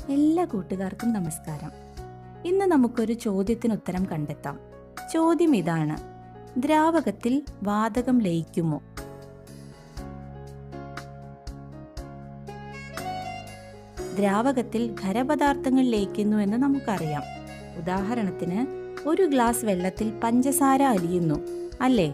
എല്ലാ കൂട്ടുകാർക്കും നമസ്കാരം ഇന്ന് നമുക്കൊരു ചോദ്യത്തിന് ഉത്തരം കണ്ടെത്താം ചോദ്യം ഇതാണ് ദ്രാവകത്തിൽ വാതകം ലയിക്കുമോ ദ്രാവകത്തിൽ ഖരപദാർത്ഥങ്ങൾ ലയിക്കുന്നു എന്ന് നമുക്കറിയാം ഉദാഹരണത്തിന് ഒരു ഗ്ലാസ് വെള്ളത്തിൽ പഞ്ചസാര അലിയുന്നു അല്ലേ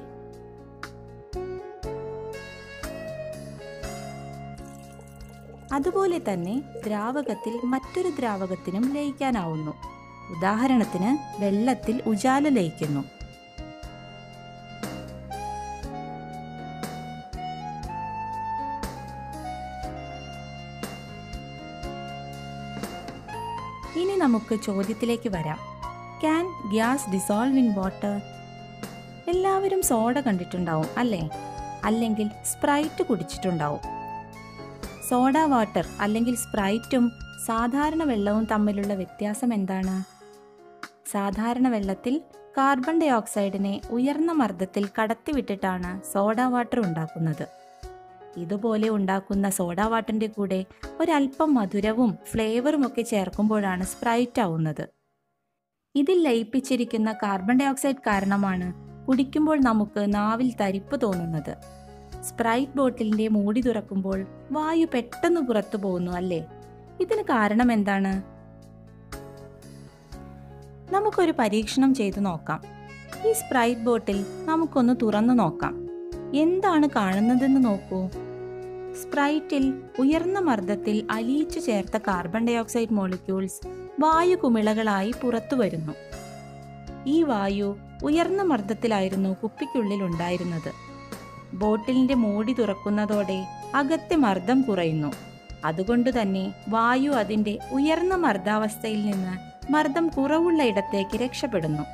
അതുപോലെ തന്നെ ദ്രാവകത്തിൽ മറ്റൊരു ദ്രാവകത്തിനും ലയിക്കാനാവുന്നു ഉദാഹരണത്തിന് വെള്ളത്തിൽ ഉജാല ലയിക്കുന്നു ഇനി നമുക്ക് ചോദ്യത്തിലേക്ക് വരാം can gas dissolve in water എല്ലാവരും സോഡ കണ്ടിട്ടുണ്ടാവും അല്ലേ അല്ലെങ്കിൽ സ്പ്രൈറ്റ് കുടിച്ചിട്ടുണ്ടാവും സോഡ വാട്ടർ അല്ലെങ്കിൽ സ്പ്രൈറ്റും സാധാരണ വെള്ളവും തമ്മിലുള്ള വ്യത്യാസം എന്താണ് സാധാരണ വെള്ളത്തിൽ കാർബൺ ഡൈ ഓക്സൈഡിനെ ഉയർന്ന മർദ്ദത്തിൽ കടത്തിവിട്ടിട്ടാണ് സോഡ വാട്ടർ ഉണ്ടാക്കുന്നത് ഇതുപോലെ ഉണ്ടാക്കുന്ന സോഡ വാട്ടറിന്റെ കൂടെ ഒരല്പം മധുരവും ഫ്ലേവറും ഒക്കെ ചേർക്കുമ്പോഴാണ് സ്പ്രൈറ്റ് ആവുന്നത് ഇതിൽ ലയിപ്പിച്ചിരിക്കുന്ന കാർബൺ ഡൈ ഓക്സൈഡ് കാരണമാണ് കുടിക്കുമ്പോൾ നമുക്ക് നാവിൽ തരിപ്പ് തോന്നുന്നത് സ്പ്രൈറ്റ് ബോട്ടിലിന്റെ മൂടി തുറക്കുമ്പോൾ വായു പെട്ടെന്ന് പുറത്തു പോകുന്നു അല്ലേ ഇതിന് കാരണം എന്താണ് നമുക്കൊരു പരീക്ഷണം ചെയ്തു നോക്കാം ഈ സ്പ്രൈറ്റ് ബോട്ടിൽ നമുക്കൊന്ന് തുറന്നു നോക്കാം എന്താണ് കാണുന്നതെന്ന് നോക്കൂ സ്പ്രൈറ്റിൽ ഉയർന്ന മർദ്ദത്തിൽ അലിയിച്ചു ചേർത്ത കാർബൺ ഡൈ ഓക്സൈഡ് മോളിക്യൂൾസ് വായു കുമിളകളായി പുറത്തു വരുന്നു ഈ വായു ഉയർന്ന മർദ്ദത്തിലായിരുന്നു കുപ്പിക്കുള്ളിൽ ഉണ്ടായിരുന്നത് ബോട്ടിലിന്റെ മൂടി തുറക്കുന്നതോടെ അകത്തെ മർദ്ദം കുറയുന്നു അതുകൊണ്ട് തന്നെ വായു അതിന്റെ ഉയർന്ന മർദ്ദാവസ്ഥയിൽ നിന്ന് മർദ്ദം കുറവുള്ള ഇടത്തേക്ക് രക്ഷപ്പെടുന്നു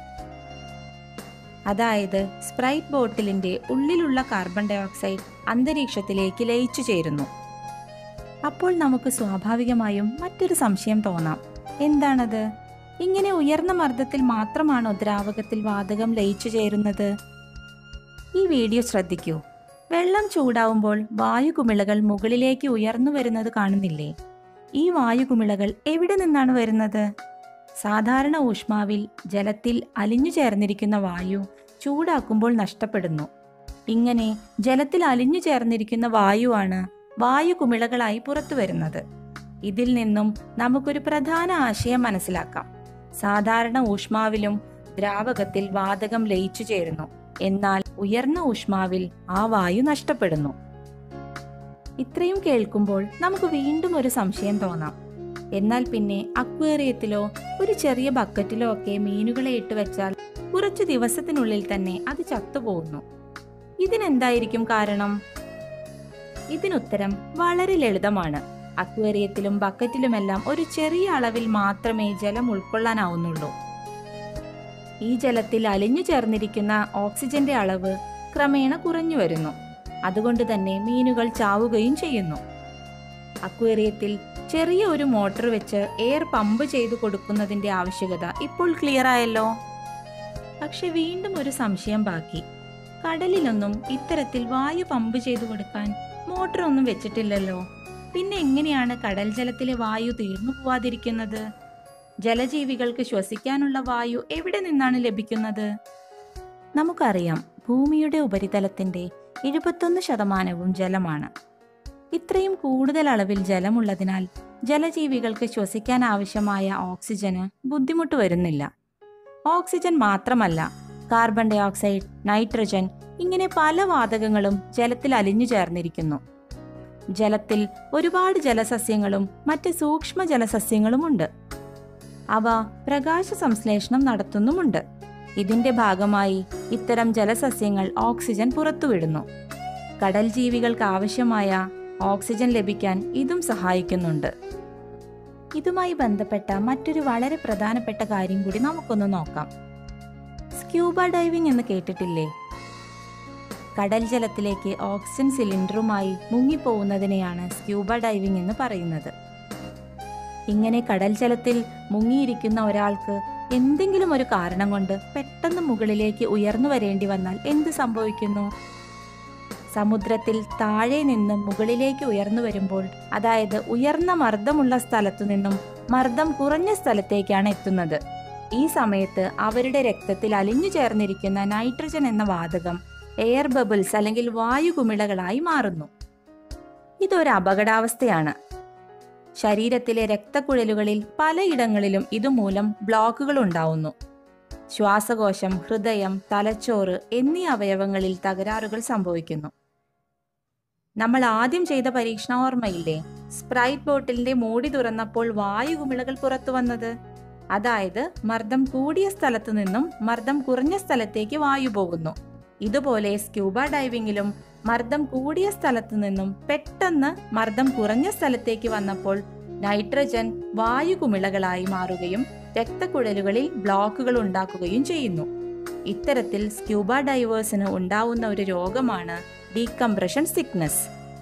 അതായത് സ്പ്രൈറ്റ് ബോട്ടിലിന്റെ ഉള്ളിലുള്ള കാർബൺ ഡൈ ഓക്സൈഡ് അന്തരീക്ഷത്തിലേക്ക് ലയിച്ചു ചേരുന്നു അപ്പോൾ നമുക്ക് സ്വാഭാവികമായും മറ്റൊരു സംശയം തോന്നാം എന്താണത് ഇങ്ങനെ ഉയർന്ന മർദ്ദത്തിൽ മാത്രമാണോ ദ്രാവകത്തിൽ വാതകം ലയിച്ചു ചേരുന്നത് ഈ വീഡിയോ ശ്രദ്ധിക്കൂ വെള്ളം ചൂടാവുമ്പോൾ വായുകുമിളകൾ മുകളിലേക്ക് ഉയർന്നു വരുന്നത് കാണുന്നില്ലേ ഈ വായുകുമിളകൾ എവിടെ നിന്നാണ് വരുന്നത് സാധാരണ ഊഷ്മാവിൽ ജലത്തിൽ അലിഞ്ഞു ചേർന്നിരിക്കുന്ന വായു ചൂടാക്കുമ്പോൾ നഷ്ടപ്പെടുന്നു ഇങ്ങനെ ജലത്തിൽ അലിഞ്ഞു ചേർന്നിരിക്കുന്ന വായുവാണ് വായുകുമിളകളായി പുറത്തു വരുന്നത് ഇതിൽ നിന്നും നമുക്കൊരു പ്രധാന ആശയം മനസ്സിലാക്കാം സാധാരണ ഊഷ്മാവിലും ദ്രാവകത്തിൽ വാതകം ലയിച്ചു ചേരുന്നു എന്നാൽ ഉയർന്ന ഊഷ്മാവിൽ ആ വായു നഷ്ടപ്പെടുന്നു ഇത്രയും കേൾക്കുമ്പോൾ നമുക്ക് വീണ്ടും ഒരു സംശയം തോന്നാം എന്നാൽ പിന്നെ അക്വേറിയത്തിലോ ഒരു ചെറിയ ബക്കറ്റിലോ ഒക്കെ മീനുകളെ ഇട്ട് വെച്ചാൽ കുറച്ചു ദിവസത്തിനുള്ളിൽ തന്നെ അത് ചത്തുപോകുന്നു ഇതിനെന്തായിരിക്കും കാരണം ഇതിനുത്തരം വളരെ ലളിതമാണ് അക്വേറിയത്തിലും ബക്കറ്റിലുമെല്ലാം ഒരു ചെറിയ അളവിൽ മാത്രമേ ജലം ഉൾക്കൊള്ളാനാവുന്നുള്ളൂ ഈ ജലത്തിൽ അലിഞ്ഞു ചേർന്നിരിക്കുന്ന ഓക്സിജന്റെ അളവ് ക്രമേണ കുറഞ്ഞു വരുന്നു അതുകൊണ്ട് തന്നെ മീനുകൾ ചാവുകയും ചെയ്യുന്നു അക്വേറിയത്തിൽ ചെറിയ ഒരു മോട്ടോർ വെച്ച് എയർ പമ്പ് ചെയ്തു കൊടുക്കുന്നതിന്റെ ആവശ്യകത ഇപ്പോൾ ക്ലിയർ ആയല്ലോ പക്ഷെ വീണ്ടും ഒരു സംശയം ബാക്കി കടലിലൊന്നും ഇത്തരത്തിൽ വായു പമ്പ് ചെയ്തു കൊടുക്കാൻ മോട്ടോർ ഒന്നും വെച്ചിട്ടില്ലല്ലോ പിന്നെ എങ്ങനെയാണ് കടൽ ജലത്തിലെ വായു തീർന്നു പോവാതിരിക്കുന്നത് ജലജീവികൾക്ക് ശ്വസിക്കാനുള്ള വായു എവിടെ നിന്നാണ് ലഭിക്കുന്നത് നമുക്കറിയാം ഭൂമിയുടെ ഉപരിതലത്തിന്റെ എഴുപത്തൊന്ന് ശതമാനവും ജലമാണ് ഇത്രയും കൂടുതൽ അളവിൽ ജലമുള്ളതിനാൽ ജലജീവികൾക്ക് ശ്വസിക്കാൻ ആവശ്യമായ ഓക്സിജന് ബുദ്ധിമുട്ട് വരുന്നില്ല ഓക്സിജൻ മാത്രമല്ല കാർബൺ ഡൈ ഓക്സൈഡ് നൈട്രജൻ ഇങ്ങനെ പല വാതകങ്ങളും ജലത്തിൽ അലിഞ്ഞു ചേർന്നിരിക്കുന്നു ജലത്തിൽ ഒരുപാട് ജലസസ്യങ്ങളും മറ്റ് സൂക്ഷ്മ ജലസസ്യങ്ങളുമുണ്ട് അവ പ്രകാശ സംശ്ലേഷണം നടത്തുന്നുമുണ്ട് ഇതിന്റെ ഭാഗമായി ഇത്തരം ജലസസ്യങ്ങൾ ഓക്സിജൻ പുറത്തുവിടുന്നു കടൽ ജീവികൾക്ക് ആവശ്യമായ ഓക്സിജൻ ലഭിക്കാൻ ഇതും സഹായിക്കുന്നുണ്ട് ഇതുമായി ബന്ധപ്പെട്ട മറ്റൊരു വളരെ പ്രധാനപ്പെട്ട കാര്യം കൂടി നമുക്കൊന്ന് നോക്കാം സ്ക്യൂബ ഡൈവിംഗ് എന്ന് കേട്ടിട്ടില്ലേ കടൽ ജലത്തിലേക്ക് ഓക്സിജൻ സിലിണ്ടറുമായി മുങ്ങിപ്പോകുന്നതിനെയാണ് സ്ക്യൂബ ഡൈവിംഗ് എന്ന് പറയുന്നത് ഇങ്ങനെ കടൽ ജലത്തിൽ മുങ്ങിയിരിക്കുന്ന ഒരാൾക്ക് എന്തെങ്കിലും ഒരു കാരണം കൊണ്ട് പെട്ടെന്ന് മുകളിലേക്ക് ഉയർന്നു വരേണ്ടി വന്നാൽ എന്ത് സംഭവിക്കുന്നു സമുദ്രത്തിൽ താഴെ നിന്ന് മുകളിലേക്ക് ഉയർന്നു വരുമ്പോൾ അതായത് ഉയർന്ന മർദ്ദമുള്ള സ്ഥലത്തു നിന്നും മർദ്ദം കുറഞ്ഞ സ്ഥലത്തേക്കാണ് എത്തുന്നത് ഈ സമയത്ത് അവരുടെ രക്തത്തിൽ അലിഞ്ഞു ചേർന്നിരിക്കുന്ന നൈട്രജൻ എന്ന വാതകം എയർ ബബിൾസ് അല്ലെങ്കിൽ വായുകുമിളകളായി മാറുന്നു ഇതൊരു അപകടാവസ്ഥയാണ് ശരീരത്തിലെ രക്തക്കുഴലുകളിൽ പലയിടങ്ങളിലും ഇതുമൂലം ബ്ലോക്കുകൾ ഉണ്ടാവുന്നു ശ്വാസകോശം ഹൃദയം തലച്ചോറ് എന്നീ അവയവങ്ങളിൽ തകരാറുകൾ സംഭവിക്കുന്നു നമ്മൾ ആദ്യം ചെയ്ത പരീക്ഷണ ഓർമ്മയില്ലേ സ്പ്രൈറ്റ് ബോട്ടിലിന്റെ മൂടി തുറന്നപ്പോൾ വായുകുമിളകൾ പുറത്തു വന്നത് അതായത് മർദ്ദം കൂടിയ സ്ഥലത്തു നിന്നും മർദ്ദം കുറഞ്ഞ സ്ഥലത്തേക്ക് വായു പോകുന്നു ഇതുപോലെ സ്ക്യൂബ ഡൈവിംഗിലും മർദ്ദം കൂടിയ സ്ഥലത്തു നിന്നും പെട്ടെന്ന് മർദ്ദം കുറഞ്ഞ സ്ഥലത്തേക്ക് വന്നപ്പോൾ നൈട്രജൻ വായുകുമിളകളായി മാറുകയും രക്തക്കുഴലുകളിൽ ബ്ലോക്കുകൾ ഉണ്ടാക്കുകയും ചെയ്യുന്നു ഇത്തരത്തിൽ സ്ക്യൂബ ഡൈവേഴ്സിന് ഉണ്ടാവുന്ന ഒരു രോഗമാണ് ഡീകംപ്രഷൻ സിക്നസ്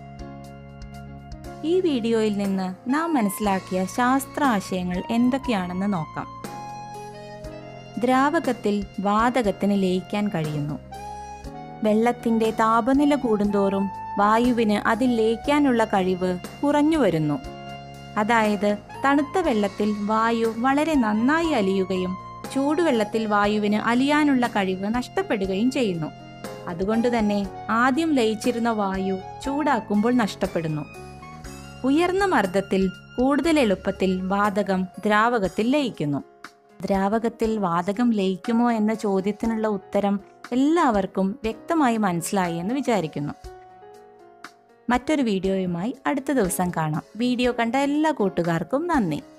ഈ വീഡിയോയിൽ നിന്ന് നാം മനസ്സിലാക്കിയ ശാസ്ത്ര ആശയങ്ങൾ എന്തൊക്കെയാണെന്ന് നോക്കാം ദ്രാവകത്തിൽ വാതകത്തിന് ലയിക്കാൻ കഴിയുന്നു വെള്ളത്തിന്റെ താപനില കൂടുന്തോറും വായുവിന് അതിൽ ലയിക്കാനുള്ള കഴിവ് കുറഞ്ഞു വരുന്നു അതായത് തണുത്ത വെള്ളത്തിൽ വായു വളരെ നന്നായി അലിയുകയും ചൂടുവെള്ളത്തിൽ വായുവിന് അലിയാനുള്ള കഴിവ് നഷ്ടപ്പെടുകയും ചെയ്യുന്നു അതുകൊണ്ട് തന്നെ ആദ്യം ലയിച്ചിരുന്ന വായു ചൂടാക്കുമ്പോൾ നഷ്ടപ്പെടുന്നു ഉയർന്ന മർദ്ദത്തിൽ കൂടുതൽ എളുപ്പത്തിൽ വാതകം ദ്രാവകത്തിൽ ലയിക്കുന്നു ദ്രാവകത്തിൽ വാതകം ലയിക്കുമോ എന്ന ചോദ്യത്തിനുള്ള ഉത്തരം എല്ലാവർക്കും വ്യക്തമായി മനസ്സിലായി എന്ന് വിചാരിക്കുന്നു മറ്റൊരു വീഡിയോയുമായി അടുത്ത ദിവസം കാണാം വീഡിയോ കണ്ട എല്ലാ കൂട്ടുകാർക്കും നന്ദി